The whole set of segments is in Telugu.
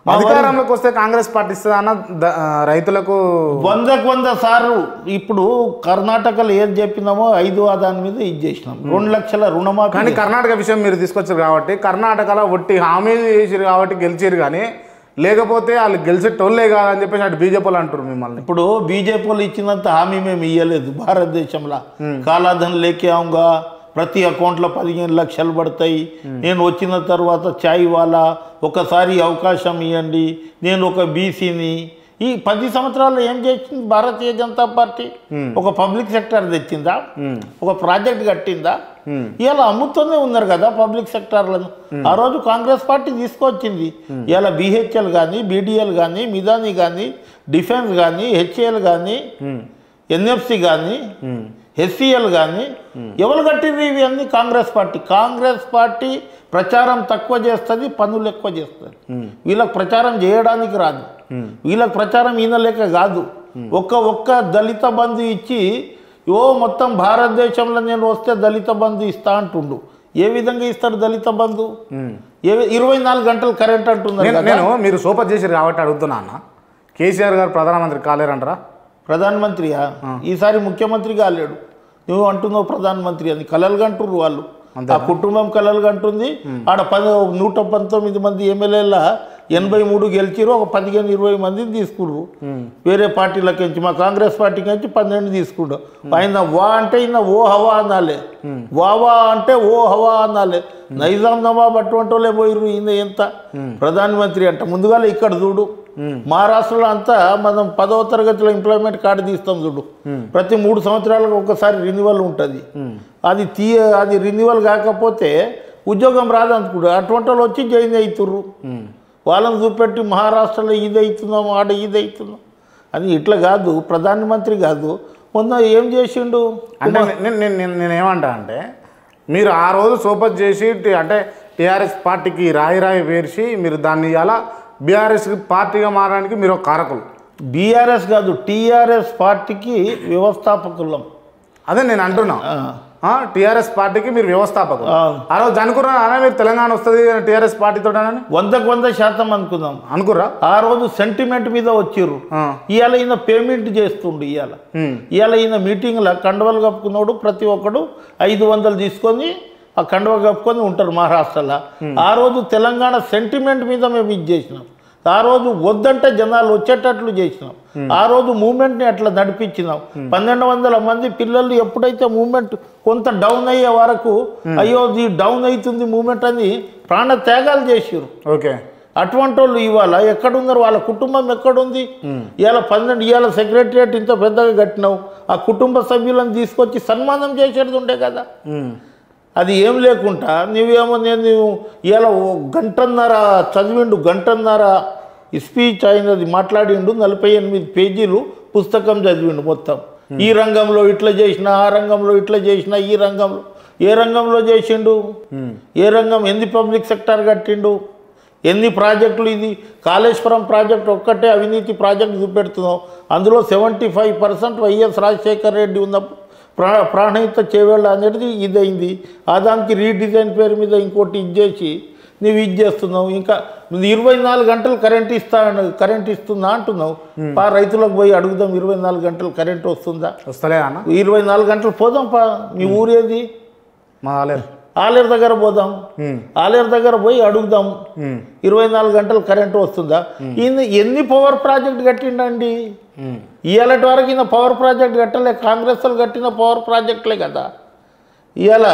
అధికారంలోకి వస్తే కాంగ్రెస్ పార్టీ ఇస్తుందన్న ద- ఆ, రైతులకు వందకు వంద సార్లు ఇప్పుడు కర్ణాటకలో ఏది చెప్పినామో ఐదు దాని మీద ఇది చేసినాం రెండు లక్షల రుణమాఫీ కానీ కర్ణాటక విషయం మీరు తీసుకొచ్చారు కాబట్టి కర్ణాటకలో ఒట్టి హామీలు చేసిరు కాబట్టి గెలిచిరు కానీ లేకపోతే వాళ్ళు గెలిచేటోళ్ళే కాదని చెప్పేసి అటు బీజేపీ వాళ్ళు అంటారు మిమ్మల్ని ఇప్పుడు బీజేపీ వాళ్ళు ఇచ్చినంత హామీ మేము ఇవ్వలేదు భారతదేశంలో కాలాధన్ లేకే ఆంగా ప్రతి అకౌంట్లో పదిహేను లక్షలు పడతాయి నేను వచ్చిన తర్వాత చాయ్ వాలా ఒకసారి అవకాశం ఇవ్వండి నేను ఒక బీసీని ఈ పది సంవత్సరాల్లో ఏం చేసింది భారతీయ జనతా పార్టీ ఒక పబ్లిక్ సెక్టర్ తెచ్చిందా ఒక ప్రాజెక్ట్ కట్టిందా ఇలా అమ్ముతూనే ఉన్నారు కదా పబ్లిక్ సెక్టార్లను ఆ రోజు కాంగ్రెస్ పార్టీ తీసుకొచ్చింది ఇలా బిహెచ్ఎల్ కానీ బీడిఎల్ కానీ మిదాని కానీ డిఫెన్స్ కానీ హెచ్ఏఎల్ కానీ ఎన్ఎఫ్సి కానీ హెచ్సిఎల్ కానీ ఎవరు కట్టింది ఇవి అన్ని కాంగ్రెస్ పార్టీ కాంగ్రెస్ పార్టీ ప్రచారం తక్కువ చేస్తుంది పనులు ఎక్కువ చేస్తుంది వీళ్ళకి ప్రచారం చేయడానికి రాదు వీళ్ళకి ప్రచారం ఈయన లెక్క కాదు ఒక్క ఒక్క దళిత బంధు ఇచ్చి ఓ మొత్తం భారతదేశంలో నేను వస్తే దళిత బంధు ఇస్తా అంటుండు ఏ విధంగా ఇస్తాడు దళిత బంధు ఏ ఇరవై నాలుగు గంటలు కరెంట్ అంటున్నారు నేను కదా. నేను మీరు సూపర్ చేసిరు కాబట్టి అడుగుతున్నా అన్న కేసీఆర్ గారు ప్రధానమంత్రి కాలేరంటారా ప్రధానమంత్రియా ఈసారి ముఖ్యమంత్రి కాలేడు నువ్వు అంటున్నావు ప్రధానమంత్రి అని కలలు కంటుర్రు వాళ్ళు ఆ కుటుంబం కలలు కంటుంది ఆడ పది నూట పంతొమ్మిది మంది ఎమ్మెల్యేల ఎనభై మూడు గెలిచిరు ఒక పదిహేను ఇరవై మందిని తీసుకుర్రు వేరే పార్టీలకి నుంచి మా కాంగ్రెస్ పార్టీకి నుంచి పన్నెండు తీసుకుంటాం ఆయన వా అంటే ఈయన ఓ హవా అనాలే వా వా అంటే ఓ హవా అనాలే నైజాం నవాబ్ అటువంటి వాళ్ళే పోయిర్రు ఈయన ఎంత ప్రధానమంత్రి అంట ముందుగా ఇక్కడ చూడు మహారాష్ట్రలో అంతా మనం పదవ తరగతిలో ఎంప్లాయ్మెంట్ కార్డు తీస్తాం చూడు ప్రతి మూడు సంవత్సరాలకు ఒకసారి రెన్యువల్ ఉంటుంది అది తీయ అది రెన్యువల్ కాకపోతే ఉద్యోగం రాదనుకుంటు అటువంటి వాళ్ళు వచ్చి జాయిన్ అవుతుర్రు వాళ్ళని చూపెట్టి మహారాష్ట్రలో ఇది అవుతున్నాం ఆడ ఇది అవుతున్నాం అది ఇట్లా కాదు ప్రధానమంత్రి కాదు మొన్న ఏం చేసిండు అంటే నేను నేను నేను నేను ఏమంటా అంటే మీరు ఆ రోజు సూపర్ చేసి టి- అంటే టీఆర్ఎస్ పార్టీకి రాయి రాయి పేర్చి మీరు దాన్ని ఇలా బీఆర్ఎస్ పార్టీగా మారడానికి మీరు ఒక కారకులు బీఆర్ఎస్ కాదు టీఆర్ఎస్ పార్టీకి వ్యవస్థాపకులం అదే నేను అంటున్నా టీఆర్ఎస్ పార్టీకి మీరు వ్యవస్థాపకులు ఆ. ఆ రోజు అనుకున్నా అనే మీరు తెలంగాణ వస్తుంది టీఆర్ఎస్ పార్టీతో అని వందకు వంద శాతం అనుకుందాం అనుకుర్రా ఆ రోజు సెంటిమెంట్ మీద వచ్చిర్రు ఆ. ఇవాళ ఈయన పేమెంట్ చేస్తుండు ఇవాళ ఉమ్. ఇవాళ ఈయన మీటింగ్లో కండవలు కప్పుకున్నాడు ప్రతి ఒక్కడు ఐదు వందలు తీసుకొని ఆ కండవ కప్పుకొని ఉంటారు మహారాష్ట్రలో ఆ రోజు తెలంగాణ సెంటిమెంట్ మీద మేము ఇది చేసినాం ఆ రోజు వద్దంటే జనాలు వచ్చేటట్లు చేసినాం ఆ రోజు మూమెంట్ని అట్లా నడిపించినాం పన్నెండు వందల మంది పిల్లలు ఎప్పుడైతే మూమెంట్ కొంత డౌన్ అయ్యే వరకు అయ్యో ఇది డౌన్ అవుతుంది మూమెంట్ అని ప్రాణ త్యాగాలు చేసిర్రు ఓకే అటువంటి వాళ్ళు ఇవాళ ఎక్కడున్నారు వాళ్ళ కుటుంబం ఎక్కడుంది ఇవాళ పన్నెండు ఇవాళ సెక్రటరియట్ ఇంత పెద్దగా కట్టినావు ఆ కుటుంబ సభ్యులను తీసుకొచ్చి సన్మానం చేసేది ఉండే కదా ఉమ్. అది ఏం లేకుండా నువ్వేమో నేను ఇవాళ ఓ గంటన్నర చదివిండు గంటన్నర స్పీచ్ అయినది మాట్లాడిండు నలభై ఎనిమిది పేజీలు పుస్తకం చదివిండు మొత్తం ఈ రంగంలో ఇట్లా చేసిన ఆ రంగంలో ఇట్లా చేసిన ఈ రంగంలో ఏ రంగంలో చేసిండు ఏ రంగం ఎన్ని పబ్లిక్ సెక్టార్ కట్టిండు ఎన్ని ప్రాజెక్టులు ఇది కాళేశ్వరం ప్రాజెక్ట్ ఒక్కటే అవినీతి ప్రాజెక్ట్ చూపెడుతున్నాం అందులో seventy five percent YS Rajasekhar Reddy ఉన్నప్పుడు ప్రా ప్రాణహిత చేవేళ్ళ అనేది ఇదైంది ఆ దానికి రీడిజైన్ పేరు మీద ఇంకోటి ఇచ్చేసి నువ్వు ఇది చేస్తున్నావు ఇంకా నువ్వు ఇరవై నాలుగు గంటలు కరెంట్ ఇస్తా కరెంట్ ఇస్తుందా అంటున్నావు పా రైతులకు పోయి అడుగుదాం ఇరవై నాలుగు గంటలు కరెంట్ వస్తుందా వస్తలేదా అన్న ఇరవై నాలుగు గంటలు పోదాం పా మీ ఊరేది మా ఆలేరు ఆలేరు దగ్గర పోదాం ఉమ్. ఆలేరు దగ్గర పోయి అడుగుదాం ఉమ్. ఇరవై నాలుగు గంటలు కరెంటు వస్తుందా ఈయన ఎన్ని పవర్ ప్రాజెక్ట్ కట్టిండండి ఉమ్. ఇవాళటి వరకు ఈయన పవర్ ప్రాజెక్ట్ కట్టలే కాంగ్రెస్ వాళ్ళు కట్టిన పవర్ ప్రాజెక్టులే కదా ఇవాళ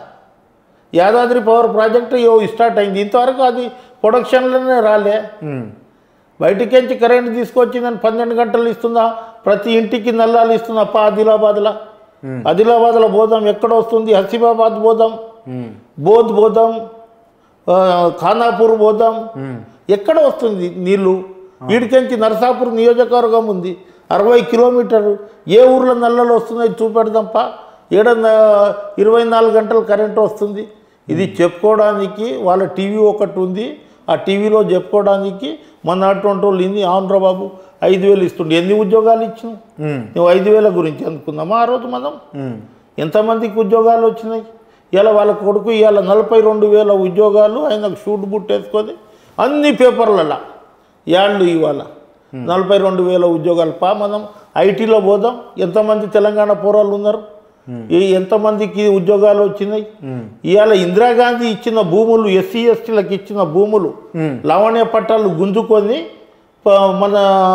యాదాద్రి పవర్ ప్రాజెక్టు యో స్టార్ట్ అయింది ఇంతవరకు అది ప్రొడక్షన్లోనే రాలే ఉమ్. బయటికెంచి కరెంట్ తీసుకొచ్చిందని పన్నెండు గంటలు ఇస్తుందా ప్రతి ఇంటికి నల్లాలు ఇస్తుందా అప్ప ఆదిలాబాద్లో ఆదిలాబాద్లో పోదాం ఎక్కడ వస్తుంది హసీబాబాద్ పోదాం ఉమ్. బోధ్ పోదాం ఆ, ఖానాపూర్ పోదాం ఎక్కడ వస్తుంది నీళ్ళు వీడికెంచి నరసాపూర్ నియోజకవర్గం ఉంది అరవై కిలోమీటర్లు ఏ ఊర్లో నల్లలు వస్తున్నాయి చూపెడదాంపా ఏడ ఇరవై నాలుగు గంటలు కరెంట్ వస్తుంది ఇది చెప్పుకోవడానికి వాళ్ళ టీవీ ఒకటి ఉంది ఆ టీవీలో చెప్పుకోవడానికి మన అటువంటి వాళ్ళు ఇన్ని అవునరా బాబు ఐదు వేలు ఇస్తుండే ఎన్ని ఉద్యోగాలు ఇచ్చినావు ఉమ్. నువ్వు ఐదు వేల గురించి అనుకుందామా ఆ రోజు మనం ఉమ్. ఎంతమందికి ఉద్యోగాలు వచ్చినాయి ఇలా వాళ్ళ కొడుకు ఇవాళ నలభై రెండు వేల ఉద్యోగాలు ఆయనకు షూట్ బుట్ వేసుకొని అన్ని పేపర్లలో యాళ్ళు ఇవాళ నలభై రెండు వేల ఉద్యోగాలు పా మనం ఐటీలో పోదాం ఎంతమంది తెలంగాణ పోరాళ్ళు ఉన్నారు ఈ ఎంతమందికి ఉద్యోగాలు వచ్చినాయి ఇవాళ ఇందిరాగాంధీ ఇచ్చిన భూములు ఎస్సీ ఎస్టీలకు ఇచ్చిన భూములు లవణ్య పట్టాలు గుంజుకొని ప- మన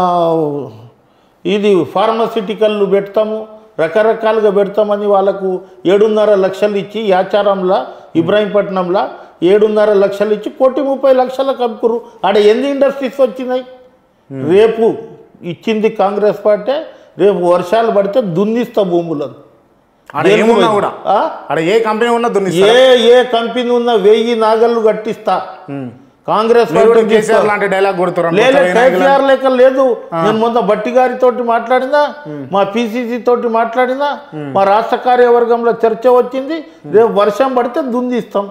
ఇది ఫార్మసిటికల్లు పెడతాము రకరకాలుగా పెడతామని వాళ్ళకు ఏడున్నర లక్షలు ఇచ్చి యాచారంలో ఇబ్రాహీంపట్నంలో ఏడున్నర లక్షలు ఇచ్చి కోటి ముప్పై లక్షలకు అమ్ముకురు ఆడ ఎన్ని ఇండస్ట్రీస్ వచ్చినాయి రేపు ఇచ్చింది కాంగ్రెస్ పార్టీ రేపు వర్షాలు పడితే దున్నిస్తా భూములను ఆడ ఏమున్నా కూడా ఆ? ఆడ ఏ కంపెనీ ఉన్నా దున్ని ఏ ఏ కంపెనీ ఉన్న వెయ్యి నాగళ్ళు కట్టిస్తా కాంగ్రెస్ మీరు కూడా పార్టీ కేసీఆర్ లాంటి డైలాగ్ కొడుతున్నారు లేదు కేసీఆర్ లెక్క లేదు నేను మొన్న బట్టి గారి తోటి మాట్లాడినా మా పిసిసి తోటి మాట్లాడినా మా రాష్ట్ర కార్యవర్గంలో చర్చ వచ్చింది రేపు వర్షం పడితే దుందిస్తాం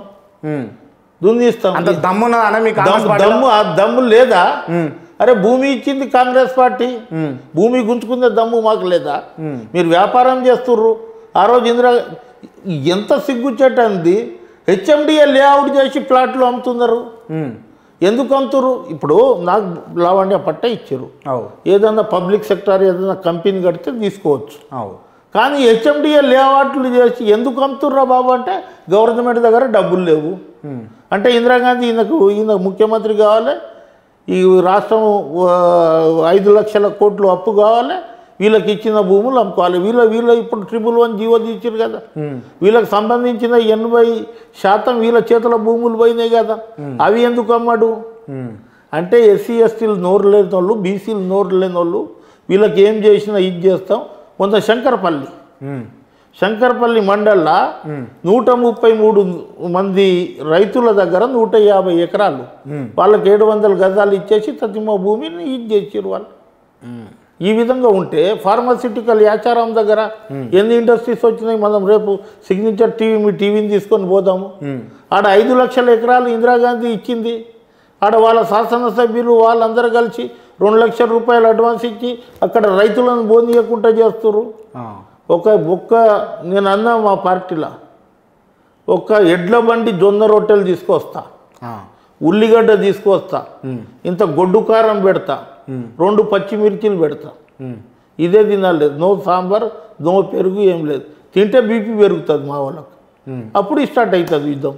దుందిస్తాం అంత దమ్మున్నదానే మీ కాంగ్రెస్ దమ్ము పార్టీ దమ్ము ఆ దమ్ము లేదా అరే భూమి ఇచ్చింది కాంగ్రెస్ పార్టీ భూమి గుంజుకునే దమ్ము మాకు లేదా మీరు వ్యాపారం చేస్తుర్రు ఆ రోజు ఇందిరా ఎంత సిగ్గుచ్చేటంది హెచ్ఎండిఏ లేఅవుట్ చేసి ప్లాట్లు అమ్ముతున్నారు ఎందుకు అమ్ముతురు ఇప్పుడు నాకు లావణ్య పట్ట ఇచ్చారు అవు ఏదన్నా పబ్లిక్ సెక్టార్ ఏదైనా కంపెనీ కడితే తీసుకోవచ్చు అవు కానీ హెచ్ఎండిఏ లేఅవుట్లు చేసి ఎందుకు అమ్ముతుర్రా బాబు అంటే గవర్నమెంట్ దగ్గర డబ్బులు లేవు అంటే ఇందిరాగాంధీ ఈయనకు ఈయన ముఖ్యమంత్రి కావాలి ఈ రాష్ట్రం ఆ, ఐదు లక్షల కోట్లు అప్పు కావాలి వీళ్ళకి ఇచ్చిన భూములు అమ్ముకోవాలి వీళ్ళ వీళ్ళ ఇప్పుడు ట్రిపుల్ వన్ జీవో తీర్చారు కదా వీళ్ళకి సంబంధించిన ఎనభై శాతం వీళ్ళ చేతుల భూములు పోయినాయి కదా అవి ఎందుకు అమ్మాడు అంటే ఎస్సీ ఎస్టీలు నోరు లేని వాళ్ళు బీసీలు నోరు లేని వాళ్ళు వీళ్ళకి ఏం చేసినా ఇది చేస్తాం కొంత శంకరపల్లి శంకరపల్లి మండల్లో నూట ముప్పై మూడు మంది రైతుల దగ్గర నూట యాభై ఎకరాలు వాళ్ళకి ఏడు వందల గజాలు ఇచ్చేసి తతిమ భూమిని ఇది చేసారు వాళ్ళు ఈ విధంగా ఉంటే ఫార్మాసిటికల్ యాచారం దగ్గర ఎన్ని ఇండస్ట్రీస్ వచ్చినాయి మనం రేపు సిగ్నేచర్ టీవీ మీ టీవీని తీసుకొని పోదాము ఆడ ఐదు లక్షల ఎకరాలు ఇందిరాగాంధీ ఇచ్చింది ఆడ వాళ్ళ శాసనసభ్యులు వాళ్ళందరూ కలిసి రెండు లక్షల రూపాయలు అడ్వాన్స్ ఇచ్చి అక్కడ రైతులను బోనియకుండా చేస్తున్నారు ఒక ఒక్క నేను అన్నా మా పార్టీలో ఒక ఎడ్ల బండి జొన్న రొట్టెలు తీసుకొస్తా ఉల్లిగడ్డ తీసుకొస్తా ఇంత గొడ్డు కారం పెడతా రెండు పచ్చిమిర్చిలు పెడతా ఇదే తినాలి నో సాంబార్ నో పెరుగు ఏం లేదు తింటే బీపీ పెరుగుతుంది మా వాళ్ళకు అప్పుడు స్టార్ట్ అవుతుంది యుద్ధం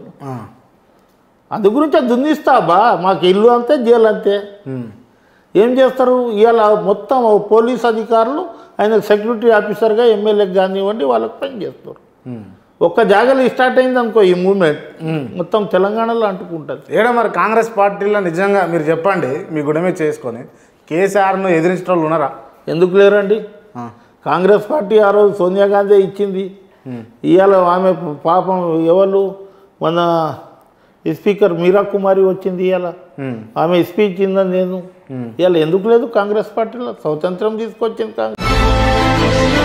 అందు గురించి అది దున్నిస్తా బా మాకు ఇల్లు అంతే జైలు అంతే ఏం చేస్తారు ఇవాళ మొత్తం పోలీస్ అధికారులు ఆయన సెక్యూరిటీ ఆఫీసర్గా ఎమ్మెల్యేకి కానివ్వండి వాళ్ళకి పని చేస్తారు ఒక్క జాగాలో స్టార్ట్ అయింది అనుకో ఈ మూమెంట్ మొత్తం తెలంగాణలో అంటుకుంటుంది ఏడా మరి కాంగ్రెస్ పార్టీలో నిజంగా మీరు చెప్పండి మీ గుడమే చేసుకొని కేసీఆర్ను ఎదిరించిన వాళ్ళు ఉన్నారా ఎందుకు లేరండి కాంగ్రెస్ పార్టీ ఆ రోజు సోనియా గాంధీ ఇచ్చింది ఇవాళ ఆమె పాపం ఎవరు మన స్పీకర్ మీరా కుమారి వచ్చింది ఇవాళ ఆమె స్పీచ్ ఇందని నేను ఇవాళ ఎందుకు లేదు కాంగ్రెస్ పార్టీలో స్వతంత్రం తీసుకొచ్చింది కాంగ్రెస్